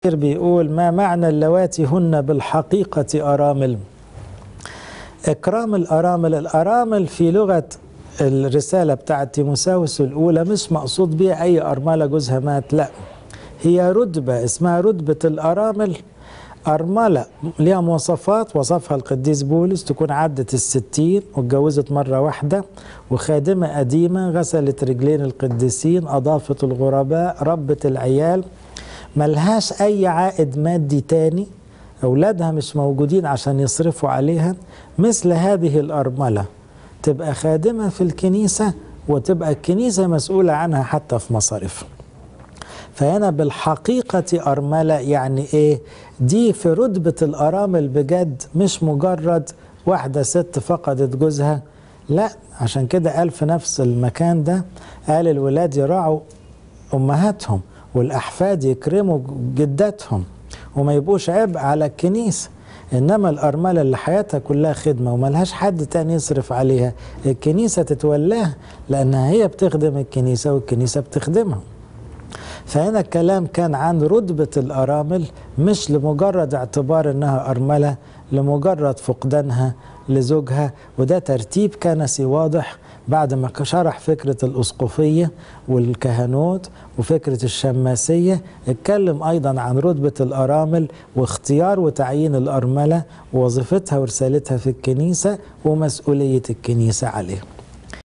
بيقول ما معنى اللواتي هن بالحقيقة أرامل إكرام الأرامل الأرامل في لغة الرسالة بتاعت تيموساوس الأولى مش مقصود بيها أي أرملة جوزها مات لا هي رتبة اسمها رتبة الأرامل أرملة ليها مواصفات وصفها القديس بولس تكون عدت الستين واتجوزت مرة واحدة وخادمة قديمة غسلت رجلين القديسين أضافت الغرباء ربت العيال ملهاش أي عائد مادي تاني أولادها مش موجودين عشان يصرفوا عليها مثل هذه الأرملة تبقى خادمة في الكنيسة وتبقى الكنيسة مسؤولة عنها حتى في مصاريفها فهنا بالحقيقة أرملة يعني إيه دي في رتبة الأرامل بجد مش مجرد واحدة ست فقدت جوزها لا عشان كده قال في نفس المكان ده قال الولاد يراعوا أمهاتهم والأحفاد يكرموا جداتهم وما يبقوش عبء على الكنيسة إنما الأرملة اللي حياتها كلها خدمة وملهاش حد تاني يصرف عليها الكنيسة تتولاها لأنها هي بتخدم الكنيسة والكنيسة بتخدمها فهنا الكلام كان عن رتبة الأرامل مش لمجرد اعتبار أنها أرملة لمجرد فقدانها لزوجها وده ترتيب كنسي واضح بعد ما شرح فكرة الأسقفية والكهنوت وفكرة الشماسية اتكلم أيضا عن رتبة الأرامل واختيار وتعيين الأرملة ووظيفتها ورسالتها في الكنيسة ومسؤولية الكنيسة عليهم